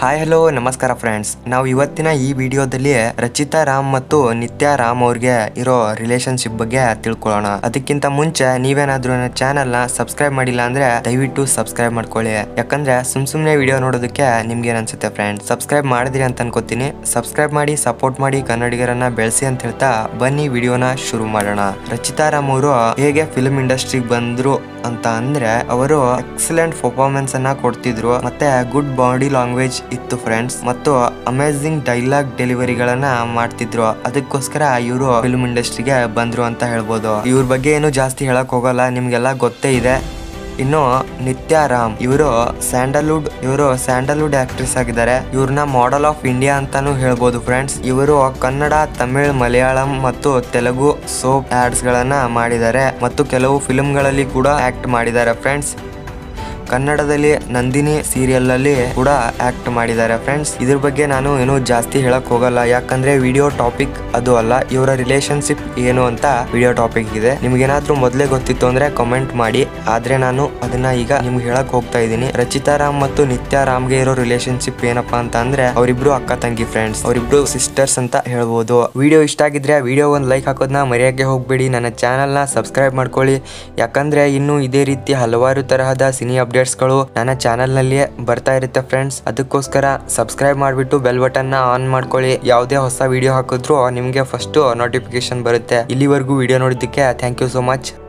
hi hello ನಮಸ್ಕಾರ friends ನಾವು ಇವತ್ತಿನ ಈ ವಿಡಿಯೋದಲ್ಲಿ ರಚಿತಾ ರಾಮ್ ಮತ್ತು ನಿತ್ಯ ರಾಮ್ ಅವ್ರಿಗೆ ಇರೋ ರಿಲೇಶನ್ಶಿಪ್ ಬಗ್ಗೆ ತಿಳ್ಕೊಳ್ಳೋಣ ಅದಕ್ಕಿಂತ ಮುಂಚೆ ನೀವೇನಾದ್ರೂ ನನ್ನ ಚಾನೆಲ್ ನ ಸಬ್ಸ್ಕ್ರೈಬ್ ಮಾಡಿಲ್ಲ ಅಂದ್ರೆ ದಯವಿಟ್ಟು ಸಬ್ಸ್ಕ್ರೈಬ್ ಮಾಡ್ಕೊಳ್ಳಿ ಯಾಕಂದ್ರೆ ಸುಮ್ ಸುಮ್ನೆ ವಿಡಿಯೋ ನೋಡೋದಕ್ಕೆ ನಿಮ್ಗೆ ಏನ್ ಅನ್ಸುತ್ತೆ ಫ್ರೆಂಡ್ಸ್ ಸಬ್ಸ್ಕ್ರೈಬ್ ಮಾಡಿದ್ರಿ ಅಂತ ಅನ್ಕೋತೀನಿ ಸಬ್ಸ್ಕ್ರೈಬ್ ಮಾಡಿ ಸಪೋರ್ಟ್ ಮಾಡಿ ಕನ್ನಡಿಗರನ್ನ ಬೆಳೆಸಿ ಅಂತ ಹೇಳ್ತಾ ಬನ್ನಿ ವಿಡಿಯೋನ ಶುರು ಮಾಡೋಣ ರಚಿತಾ ರಾಮ್ ಅವರು ಹೇಗೆ ಫಿಲ್ಮ್ ಇಂಡಸ್ಟ್ರಿಗೆ ಬಂದ್ರು ಅಂತ ಅಂದ್ರೆ ಅವರು ಎಕ್ಸಲೆಂಟ್ ಪರ್ಫಾರ್ಮೆನ್ಸ್ ಅನ್ನ ಕೊಡ್ತಿದ್ರು ಮತ್ತೆ ಗುಡ್ ಬಾಡಿ ಲ್ಯಾಂಗ್ವೇಜ್ ಇತ್ತು ಫ್ರೆಂಡ್ಸ್ ಮತ್ತು ಅಮೇಸಿಂಗ್ ಡೈಲಾಗ್ ಡೆಲಿವರಿಗಳನ್ನ ಮಾಡ್ತಿದ್ರು ಅದಕ್ಕೋಸ್ಕರ ಇವರು ಫಿಲ್ಮ್ ಇಂಡಸ್ಟ್ರಿಗೆ ಬಂದ್ರು ಅಂತ ಹೇಳ್ಬೋದು ಇವ್ರ ಬಗ್ಗೆ ಏನು ಜಾಸ್ತಿ ಹೇಳಕ್ ಹೋಗಲ್ಲ ನಿಮ್ಗೆಲ್ಲ ಗೊತ್ತೇ ಇದೆ ಇನ್ನು ನಿತ್ಯ ರಾಮ್ ಇವರು ಸ್ಯಾಂಡಲ್ವುಡ್ ಇವರು ಸ್ಯಾಂಡಲ್ವುಡ್ ಆಕ್ಟ್ರೆಸ್ ಆಗಿದ್ದಾರೆ ಇವ್ರನ್ನ ಮಾಡೆಲ್ ಆಫ್ ಇಂಡಿಯಾ ಅಂತಾನು ಹೇಳ್ಬೋದು ಫ್ರೆಂಡ್ಸ್ ಇವರು ಕನ್ನಡ ತಮಿಳ್ ಮಲಯಾಳಂ ಮತ್ತು ತೆಲುಗು ಸೋಪ್ ಆಡ್ಸ್ ಗಳನ್ನ ಮಾಡಿದ್ದಾರೆ ಮತ್ತು ಕೆಲವು ಫಿಲ್ಮ್ಗಳಲ್ಲಿ ಕೂಡ ಆಕ್ಟ್ ಮಾಡಿದ್ದಾರೆ ಫ್ರೆಂಡ್ಸ್ ಕನ್ನಡದಲ್ಲಿ ನಂದಿನಿ ಸೀರಿಯಲ್ ಅಲ್ಲಿ ಕೂಡ ಆಕ್ಟ್ ಮಾಡಿದ್ದಾರೆ ಫ್ರೆಂಡ್ಸ್ ಇದ್ರ ಬಗ್ಗೆ ನಾನು ಏನು ಜಾಸ್ತಿ ಹೇಳಕ್ ಹೋಗಲ್ಲ ಯಾಕಂದ್ರೆ ವಿಡಿಯೋ ಟಾಪಿಕ್ ಅದು ಅಲ್ಲ ಇವರ ರಿಲೇಶನ್ಶಿಪ್ ಏನು ಅಂತ ವಿಡಿಯೋ ಟಾಪಿಕ್ ಇದೆ ನಿಮ್ಗೇನಾದ್ರೂ ಮೊದಲೇ ಗೊತ್ತಿತ್ತು ಅಂದ್ರೆ ಕಮೆಂಟ್ ಮಾಡಿ ಆದ್ರೆ ನಾನು ಅದನ್ನ ಈಗ ನಿಮ್ಗೆ ಹೇಳಕ್ ಹೋಗ್ತಾ ಇದ್ದೀನಿ ರಚಿತಾ ರಾಮ್ ಮತ್ತು ನಿತ್ಯ ರಾಮ್ಗೆ ಇರೋ ರಿಲೇಶನ್ಶಿಪ್ ಏನಪ್ಪಾ ಅಂತ ಅಂದ್ರೆ ಅವರಿಬ್ರು ಅಕ್ಕ ತಂಗಿ ಫ್ರೆಂಡ್ಸ್ ಅವರಿಬ್ರು ಸಿಸ್ಟರ್ಸ್ ಅಂತ ಹೇಳ್ಬೋದು ವಿಡಿಯೋ ಇಷ್ಟ ಆಗಿದ್ರೆ ವಿಡಿಯೋ ಒಂದು ಲೈಕ್ ಹಾಕೋದನ್ನ ಮರೆಯಕ್ಕೆ ಹೋಗ್ಬೇಡಿ ನನ್ನ ಚಾನಲ್ನ ಸಬ್ಸ್ಕ್ರೈಬ್ ಮಾಡ್ಕೊಳ್ಳಿ ಯಾಕಂದ್ರೆ ಇನ್ನು ಇದೇ ರೀತಿ ಹಲವಾರು ತರಹದ ಸಿನಿ ಅಪ್ಡೇಟ್ಸ್ಗಳು ನನ್ನ ಚಾನಲ್ನಲ್ಲಿಯೇ ಬರ್ತಾ ಇರುತ್ತೆ ಫ್ರೆಂಡ್ಸ್ ಅದಕ್ಕೋಸ್ಕರ ಸಬ್ಸ್ಕ್ರೈಬ್ ಮಾಡಿಬಿಟ್ಟು ಬೆಲ್ ಬಟನ್ನ ಆನ್ ಮಾಡ್ಕೊಳ್ಳಿ ಯಾವುದೇ ಹೊಸ ವಿಡಿಯೋ ಹಾಕಿದ್ರು ನಿಮಗೆ ಫಸ್ಟ್ ನೋಟಿಫಿಕೇಶನ್ ಬರುತ್ತೆ ಇಲ್ಲಿವರೆಗೂ ವಿಡಿಯೋ ನೋಡಿದ್ದಕ್ಕೆ ಥ್ಯಾಂಕ್ ಯು ಸೋ ಮಚ್